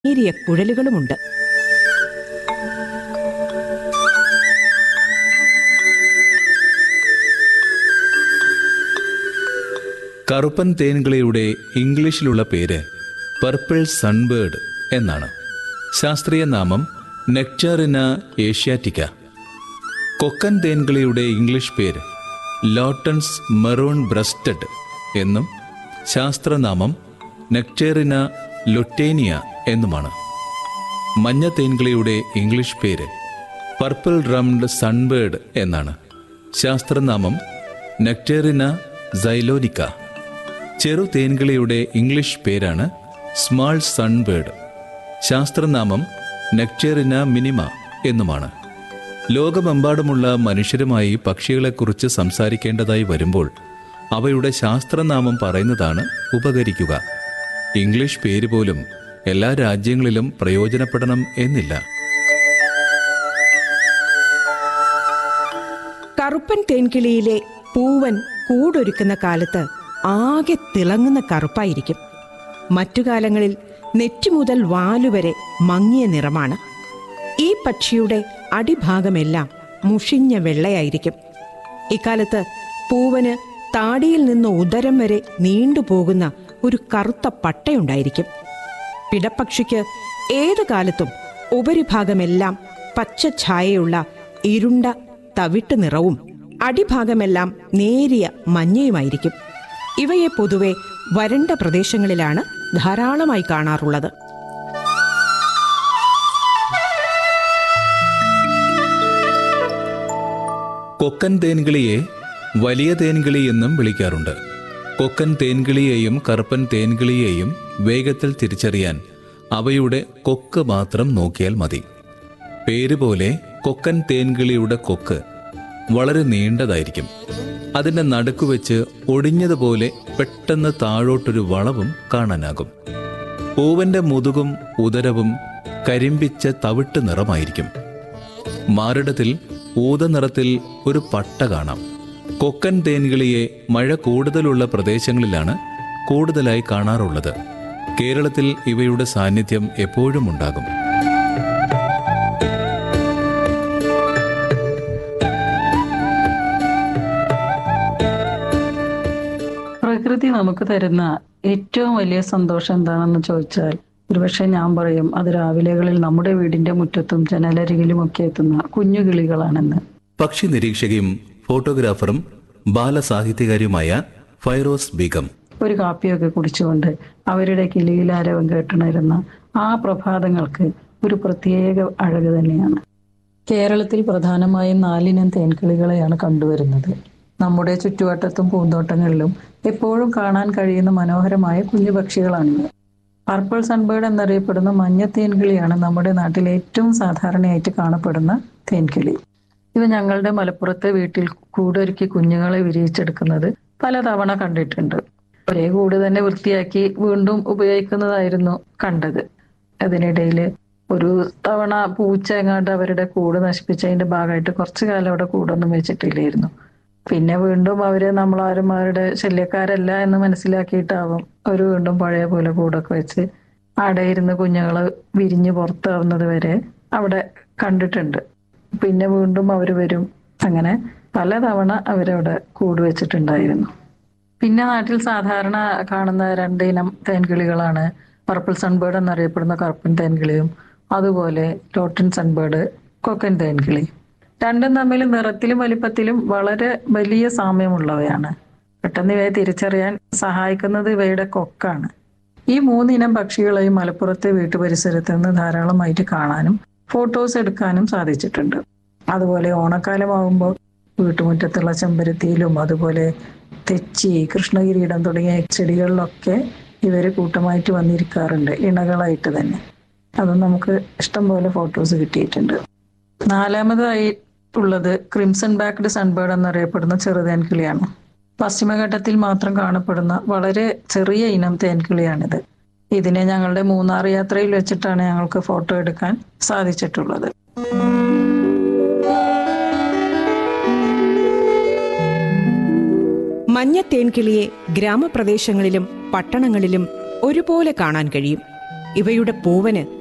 നേരിയ കുഴലുകളുമുണ്ട് കറുപ്പൻ തേൻകിളിയുടെ ഇംഗ്ലീഷിലുള്ള പേര് purple sunbird എന്നാണ് ശാസ്ത്രീയ നാമം നെക്ചറിന ഏഷ്യാറ്റിക്ക കൊക്കൻ തേൻകിളിയുടെ ഇംഗ്ലീഷ് പേര് ലോട്ടൺസ് മെറൂൺ ബ്രസ്റ്റഡ് എന്നും ശാസ്ത്രനാമം നെക്ചറിന ലൊട്ടേനിയ എന്നുമാണ് മഞ്ഞ തേൻകിളിയുടെ ഇംഗ്ലീഷ് പേര് പർപ്പിൾ റംഡ് സൺബേർഡ് എന്നാണ് ശാസ്ത്രനാമം നെക്ടേറിന സൈലോനിക്ക ചെറു തേൻകിളിയുടെ ഇംഗ്ലീഷ് പേരാണ് സ്മാൾ സൺബേർഡ് ശാസ്ത്രനാമം നെക്ടേറിന മിനിമ എന്നുമാണ് ലോകമെമ്പാടുമുള്ള മനുഷ്യരുമായി പക്ഷികളെക്കുറിച്ച് സംസാരിക്കേണ്ടതായി വരുമ്പോൾ അവയുടെ ശാസ്ത്രനാമം പറയുന്നതാണ് ഉപകരിക്കുക ഇംഗ്ലീഷ് പേര് പോലും എല്ലാ രാജ്യങ്ങളിലും പ്രയോജനപ്പെടണം എന്നില്ല കറുപ്പൻ തേൻകിളിയിലെ പൂവൻ കൂടൊരുക്കുന്ന കാലത്ത് ആകെ തിളങ്ങുന്ന കറുപ്പായിരിക്കും മറ്റു കാലങ്ങളിൽ നെറ്റി മുതൽ വാലുവരെ മങ്ങിയ നിറമാണ് ഈ പക്ഷിയുടെ അടിഭാഗമെല്ലാം മുഷിഞ്ഞ വെള്ളയായിരിക്കും ഇക്കാലത്ത് പൂവന് താടിയിൽ നിന്ന് ഉദരം വരെ നീണ്ടുപോകുന്ന ഒരു കറുത്ത പട്ടയുണ്ടായിരിക്കും പിടപ്പക്ഷിക്ക് ഏതു കാലത്തും ഉപരിഭാഗമെല്ലാം പച്ച ഛായയുള്ള ഇരുണ്ട തവിട്ട് നിറവും അടിഭാഗമെല്ലാം നേരിയ മഞ്ഞയുമായിരിക്കും ഇവയെ പൊതുവെ വരണ്ട പ്രദേശങ്ങളിലാണ് ധാരാളമായി കാണാറുള്ളത് കൊക്കൻ തേൻകിളിയെ വലിയ തേൻകിളി എന്നും വിളിക്കാറുണ്ട് കൊക്കൻ തേൻകിളിയെയും കറുപ്പൻ തേൻകിളിയെയും വേഗത്തിൽ തിരിച്ചറിയാൻ അവയുടെ കൊക്ക് മാത്രം നോക്കിയാൽ മതി പേര് പോലെ കൊക്കൻ തേൻകിളിയുടെ കൊക്ക് വളരെ നീണ്ടതായിരിക്കും അതിന്റെ നടുക്ക് വെച്ച് ഒടിഞ്ഞതുപോലെ പെട്ടെന്ന് താഴോട്ടൊരു വളവും കാണാനാകും പൂവന്റെ മുതുകും ഉദരവും കരിമ്പിച്ച തവിട്ട് നിറമായിരിക്കും മാറിടത്തിൽ ഊത നിറത്തിൽ ഒരു പട്ട കാണാം കൊക്കൻ തേൻകിളിയെ മഴ കൂടുതലുള്ള പ്രദേശങ്ങളിലാണ് കൂടുതലായി കാണാറുള്ളത് കേരളത്തിൽ ഇവയുടെ സാന്നിധ്യം എപ്പോഴും ഉണ്ടാകും പ്രകൃതി നമുക്ക് തരുന്ന ഏറ്റവും വലിയ സന്തോഷം എന്താണെന്ന് ചോദിച്ചാൽ ഒരുപക്ഷെ ഞാൻ പറയും അത് രാവിലെകളിൽ നമ്മുടെ വീടിന്റെ മുറ്റത്തും ജനലരികിലും ഒക്കെ എത്തുന്ന കുഞ്ഞു കിളികളാണെന്ന് പക്ഷി നിരീക്ഷകയും ഫോട്ടോഗ്രാഫറും ബാലസാഹിത്യകാരിയുമായ ഫൈറോസ് ബീഗം ഒരു കാപ്പിയൊക്കെ കുടിച്ചുകൊണ്ട് അവരുടെ കിളിയിലാരവം കേട്ടുണരുന്ന ആ പ്രഭാതങ്ങൾക്ക് ഒരു പ്രത്യേക അഴക് തന്നെയാണ് കേരളത്തിൽ പ്രധാനമായും നാലിനം തേൻകിളികളെയാണ് കണ്ടുവരുന്നത് നമ്മുടെ ചുറ്റുവട്ടത്തും പൂന്തോട്ടങ്ങളിലും എപ്പോഴും കാണാൻ കഴിയുന്ന മനോഹരമായ കുഞ്ഞു പക്ഷികളാണിവ പർപ്പിൾ സൺബേർഡ് എന്നറിയപ്പെടുന്ന മഞ്ഞ തേൻകിളിയാണ് നമ്മുടെ നാട്ടിൽ ഏറ്റവും സാധാരണയായിട്ട് കാണപ്പെടുന്ന തേൻകിളി ഇവ ഞങ്ങളുടെ മലപ്പുറത്തെ വീട്ടിൽ കൂടൊരുക്കി കുഞ്ഞുങ്ങളെ വിരിയിച്ചെടുക്കുന്നത് പലതവണ കണ്ടിട്ടുണ്ട് ഒരേ കൂട് തന്നെ വൃത്തിയാക്കി വീണ്ടും ഉപയോഗിക്കുന്നതായിരുന്നു കണ്ടത് അതിനിടയിൽ ഒരു തവണ പൂച്ച എങ്ങാണ്ട് അവരുടെ കൂട് നശിപ്പിച്ചതിന്റെ ഭാഗമായിട്ട് കുറച്ചു കാലം അവിടെ കൂടൊന്നും വെച്ചിട്ടില്ലായിരുന്നു പിന്നെ വീണ്ടും അവര് നമ്മളാരും അവരുടെ ശല്യക്കാരല്ല എന്ന് മനസ്സിലാക്കിയിട്ടാവും അവർ വീണ്ടും പഴയ പോലെ കൂടൊക്കെ വെച്ച് അവിടെ ഇരുന്ന് കുഞ്ഞുങ്ങള് വിരിഞ്ഞ് പുറത്താവുന്നത് വരെ അവിടെ കണ്ടിട്ടുണ്ട് പിന്നെ വീണ്ടും അവർ വരും അങ്ങനെ പലതവണ അവരവിടെ കൂട് വെച്ചിട്ടുണ്ടായിരുന്നു പിന്നെ നാട്ടിൽ സാധാരണ കാണുന്ന രണ്ട് ഇനം തേൻകിളികളാണ് പർപ്പിൾ സൺബേർഡ് എന്നറിയപ്പെടുന്ന കറുപ്പൻ തേൻകിളിയും അതുപോലെ ലോട്ടൻ സൺബേർഡ് കൊക്കൻ തേൻകിളി രണ്ടും തമ്മിൽ നിറത്തിലും വലിപ്പത്തിലും വളരെ വലിയ സാമ്യമുള്ളവയാണ് പെട്ടെന്ന് ഇവയെ തിരിച്ചറിയാൻ സഹായിക്കുന്നത് ഇവയുടെ കൊക്കാണ് ഈ മൂന്നിനം പക്ഷികളെയും മലപ്പുറത്തെ വീട്ടുപരിസരത്ത് നിന്ന് ധാരാളമായിട്ട് കാണാനും ഫോട്ടോസ് എടുക്കാനും സാധിച്ചിട്ടുണ്ട് അതുപോലെ ഓണക്കാലമാകുമ്പോൾ വീട്ടുമുറ്റത്തുള്ള ചെമ്പരത്തിയിലും അതുപോലെ തെച്ചി കൃഷ്ണകിരീടം തുടങ്ങിയ ചെടികളിലൊക്കെ ഇവർ കൂട്ടമായിട്ട് വന്നിരിക്കാറുണ്ട് ഇണകളായിട്ട് തന്നെ അതും നമുക്ക് ഇഷ്ടം പോലെ ഫോട്ടോസ് കിട്ടിയിട്ടുണ്ട് നാലാമതായി ഉള്ളത് ക്രിംസൺ ബാക്ക്ഡ് സൺബേർഡ് എന്നറിയപ്പെടുന്ന ചെറുതേൻകിളിയാണ് പശ്ചിമഘട്ടത്തിൽ മാത്രം കാണപ്പെടുന്ന വളരെ ചെറിയ ഇനം തേൻകിളിയാണിത് ഇതിനെ ഞങ്ങളുടെ മൂന്നാർ യാത്രയിൽ വെച്ചിട്ടാണ് ഞങ്ങൾക്ക് ഫോട്ടോ എടുക്കാൻ സാധിച്ചിട്ടുള്ളത് മഞ്ഞ തേൻകിളിയെ ഗ്രാമപ്രദേശങ്ങളിലും പട്ടണങ്ങളിലും ഒരുപോലെ കാണാൻ കഴിയും ഇവയുടെ പൂവന്